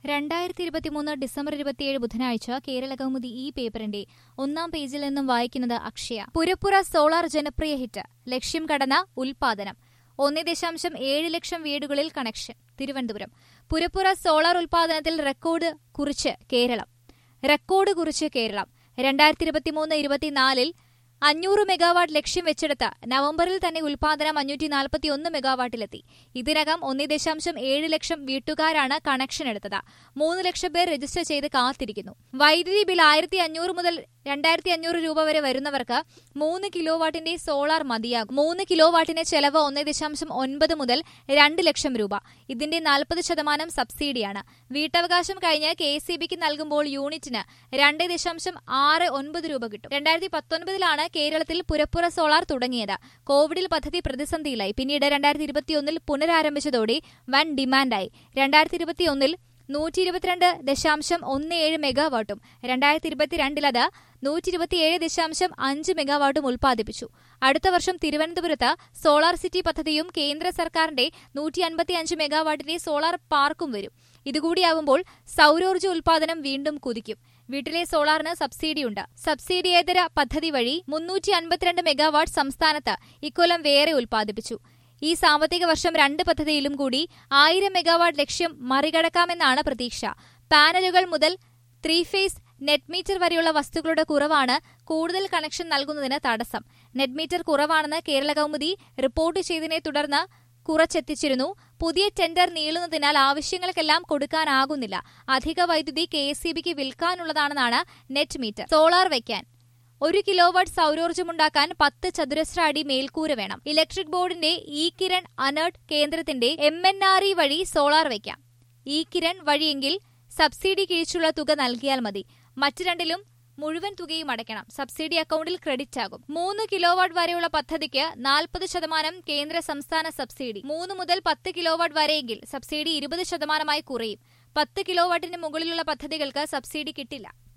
രണ്ടായിരത്തി ഇരുപത്തിമൂന്ന് ഡിസംബർ ഇരുപത്തിയേഴ് ബുധനാഴ്ച കേരള കൗമുദി ഈ പേപ്പറിന്റെ ഒന്നാം പേജിൽ നിന്നും വായിക്കുന്നത് അക്ഷയ പുരപ്പുറ സോളാർ ജനപ്രിയ ഹിറ്റ് ലക്ഷ്യം കടന്ന ഉൽപാദനം ഒന്ന് ദശാംശം ഏഴ് ലക്ഷം വീടുകളിൽ കണക്ഷൻ തിരുവനന്തപുരം പുരപ്പുറ സോളാർ ഉൽപാദനത്തിൽ റെക്കോർഡ് കുറിച്ച് കേരളം റെക്കോർഡ് കുറിച്ച് കേരളം രണ്ടായിരത്തി ഇരുപത്തിമൂന്ന് ഇരുപത്തിനാലിൽ അഞ്ഞൂറ് മെഗാവാട്ട് ലക്ഷ്യം വെച്ചെടുത്ത് നവംബറിൽ തന്നെ ഉൽപാദനം അഞ്ഞൂറ്റി നാൽപ്പത്തി ഒന്ന് മെഗാവാട്ടിലെത്തി ഇതിനകം ഒന്നേ ദശാംശം ഏഴ് ലക്ഷം വീട്ടുകാരാണ് കണക്ഷൻ എടുത്തത് മൂന്ന് ലക്ഷം പേർ രജിസ്റ്റർ ചെയ്ത് കാത്തിരിക്കുന്നു വൈദ്യുതി ബിൽ ആയിരത്തി അഞ്ഞൂറ് മുതൽ രണ്ടായിരത്തി അഞ്ഞൂറ് രൂപ വരെ വരുന്നവർക്ക് മൂന്ന് കിലോ വാട്ടിന്റെ സോളാർ മതിയാകും മൂന്ന് കിലോ വാട്ടിന് ചെലവ് ഒന്നേ ദശാംശം ഒൻപത് മുതൽ രണ്ട് ലക്ഷം രൂപ ഇതിന്റെ നാൽപ്പത് ശതമാനം സബ്സിഡിയാണ് വീട്ടവകാശം കഴിഞ്ഞ് കെ എസ് ബിക്ക് നൽകുമ്പോൾ യൂണിറ്റിന് രണ്ട് ദശാംശം ആറ് ഒൻപത് രൂപ കിട്ടും രണ്ടായിരത്തി പത്തൊൻപതിലാണ് കേരളത്തിൽ പുരപ്പുറ സോളാർ തുടങ്ങിയത് കോവിഡിൽ പദ്ധതി പ്രതിസന്ധിയിലായി പിന്നീട് രണ്ടായിരത്തി ഇരുപത്തിയൊന്നിൽ പുനരാരംഭിച്ചതോടെ വൻ ഡിമാൻഡായി രണ്ടായിരത്തി ഇരുപത്തിയൊന്നിൽ നൂറ്റി ഇരുപത്തിരണ്ട് ദശാംശം ഒന്ന് ഏഴ് മെഗാവാട്ടും രണ്ടായിരത്തി ഇരുപത്തിരണ്ടിൽ അത് നൂറ്റി ഇരുപത്തിയേഴ് ദശാംശം അഞ്ച് മെഗാവാട്ടും ഉൽപ്പാദിപ്പിച്ചു അടുത്ത വർഷം തിരുവനന്തപുരത്ത് സോളാർ സിറ്റി പദ്ധതിയും കേന്ദ്ര സർക്കാരിന്റെ നൂറ്റി അൻപത്തിയഞ്ച് മെഗാവാട്ടിന്റെ സോളാർ പാർക്കും വരും ഇതുകൂടിയാവുമ്പോൾ സൗരോർജ്ജ ഉൽപാദനം വീണ്ടും കുതിക്കും വീട്ടിലെ സോളാറിന് സബ്സിഡിയുണ്ട് സബ്സിഡിയേതര പദ്ധതി വഴി മുന്നൂറ്റി അൻപത്തിരണ്ട് മെഗാവാട്ട് സംസ്ഥാനത്ത് ഇക്കൊല്ലം വേറെ ഉൽപ്പാദിപ്പിച്ചു ഈ സാമ്പത്തിക വർഷം രണ്ട് പദ്ധതിയിലും കൂടി ആയിരം മെഗാവാട്ട് ലക്ഷ്യം മറികടക്കാമെന്നാണ് പ്രതീക്ഷ പാനലുകൾ മുതൽ ത്രീ ഫേസ് നെറ്റ് മീറ്റർ വരെയുള്ള വസ്തുക്കളുടെ കുറവാണ് കൂടുതൽ കണക്ഷൻ നൽകുന്നതിന് തടസ്സം നെറ്റ് മീറ്റർ കുറവാണെന്ന് കേരള കൗമുദി റിപ്പോർട്ട് ചെയ്തതിനെ തുടർന്ന് കുറച്ചെത്തിച്ചിരുന്നു പുതിയ ടെൻഡർ നീളുന്നതിനാൽ ആവശ്യങ്ങൾക്കെല്ലാം കൊടുക്കാനാകുന്നില്ല അധിക വൈദ്യുതി കെ എസ് സി ബിക്ക് വിൽക്കാനുള്ളതാണെന്നാണ് നെറ്റ് മീറ്റർ സോളാർ വയ്ക്കാൻ ഒരു കിലോവാട്ട് സൗരോർജ്ജമുണ്ടാക്കാൻ പത്ത് ചതുരശ്ര അടി മേൽക്കൂര വേണം ഇലക്ട്രിക് ബോർഡിന്റെ ഇ കിരൺ അനേർട്ട് കേന്ദ്രത്തിന്റെ എം എൻ ആർ ഇ വഴി സോളാർ വയ്ക്കാം ഇ കിരൺ വഴിയെങ്കിൽ സബ്സിഡി കിഴിച്ചുള്ള തുക നൽകിയാൽ മതി മറ്റു രണ്ടിലും മുഴുവൻ തുകയും അടയ്ക്കണം സബ്സിഡി അക്കൗണ്ടിൽ ക്രെഡിറ്റ് ആകും മൂന്ന് കിലോവാട്ട് വരെയുള്ള പദ്ധതിക്ക് നാൽപ്പത് ശതമാനം കേന്ദ്ര സംസ്ഥാന സബ്സിഡി മൂന്ന് മുതൽ പത്ത് കിലോവാട്ട് വരെയെങ്കിൽ സബ്സിഡി ഇരുപത് ശതമാനമായി കുറയും പത്ത് കിലോവാട്ടിന് മുകളിലുള്ള പദ്ധതികൾക്ക് സബ്സിഡി കിട്ടില്ല